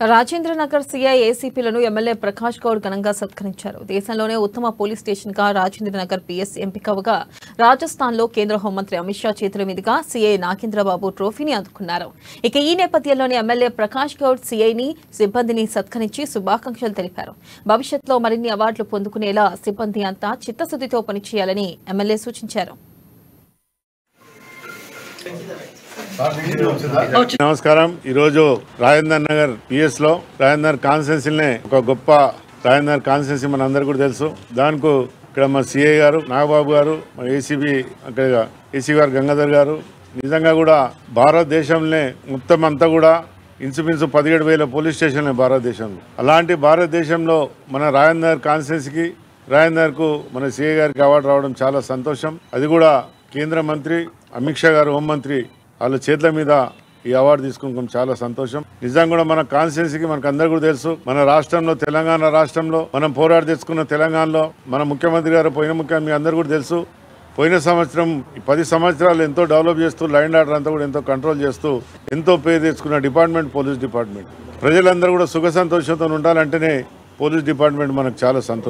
Rajendranagar CI ఏసీపీలను MLA Prakash Goud ఘనంగా సత్కరించారు దేశంలోనే ఉత్తమ పోలీస్ స్టేషన్ గా రాజేంద్రనగర్ పీఎస్ ఎంపికవగా రాజస్థాన్ లో కేంద్ర హోంమంత్రి అమిత్ షా చేతుల మీదుగా సీఐ నాగేంద్రబాబు ట్రోఫీని అందుకున్నారు ఇక ఈ నేపథ్యంలోనే ఎమ్మెల్యే ప్రకాష్ గౌడ్ సీఐని సిబ్బందిని సత్కరించి శుభాకాంక్షలు తెలిపారు భవిష్యత్తులో మరిన్ని అవార్డులు పొందుకునేలా సిబ్బంది అంతా చిత్తశుద్దితో పనిచేయాలని ఎమ్మెల్యే సూచించారు నమస్కారం ఈరోజు రాజేందర్ నగర్ పిఎస్ లో రాజేందర్ కాన్స్టెన్సీనే ఒక గొప్ప రాజేందర్ కాన్స్టెన్సీ మన అందరు కూడా తెలుసు దానికి ఇక్కడ మన సిఐ గారు నాగబాబు గారు మన ఏసీబీ అక్కడ ఏసీ గారు గంగాధర్ గారు నిజంగా కూడా భారతదేశంలో మొత్తం అంతా కూడా ఇంచుమించు పదిహేడు వేల పోలీస్ స్టేషన్లు భారతదేశంలో అలాంటి భారతదేశంలో మన రాజేందర్ కాన్స్టెన్సీకి రాజేందర్కు మన సిఐ గారికి అవార్డు రావడం చాలా సంతోషం అది కూడా కేంద్ర మంత్రి అమిత్ షా గారు హోంమంత్రి వాళ్ళ చేతుల మీద ఈ అవార్డు తీసుకున్నాం చాలా సంతోషం నిజంగా కూడా మన కాన్స్టిట్యున్సీకి మనకు అందరు కూడా తెలుసు మన రాష్ట్రంలో తెలంగాణ రాష్ట్రంలో మనం పోరాడి తెచ్చుకున్న తెలంగాణలో మన ముఖ్యమంత్రి గారు పోయిన ముఖ్యమంత్రి మీ అందరు కూడా తెలుసు పోయిన సంవత్సరం ఈ పది సంవత్సరాలు ఎంతో డెవలప్ చేస్తూ లైన్ ఆర్డర్ అంతా కూడా ఎంతో కంట్రోల్ చేస్తూ ఎంతో పేరు తెచ్చుకున్న డిపార్ట్మెంట్ పోలీస్ డిపార్ట్మెంట్ ప్రజలందరూ కూడా సుఖ సంతోషంతో ఉండాలంటేనే పోలీస్ డిపార్ట్మెంట్ మనకు చాలా సంతోషం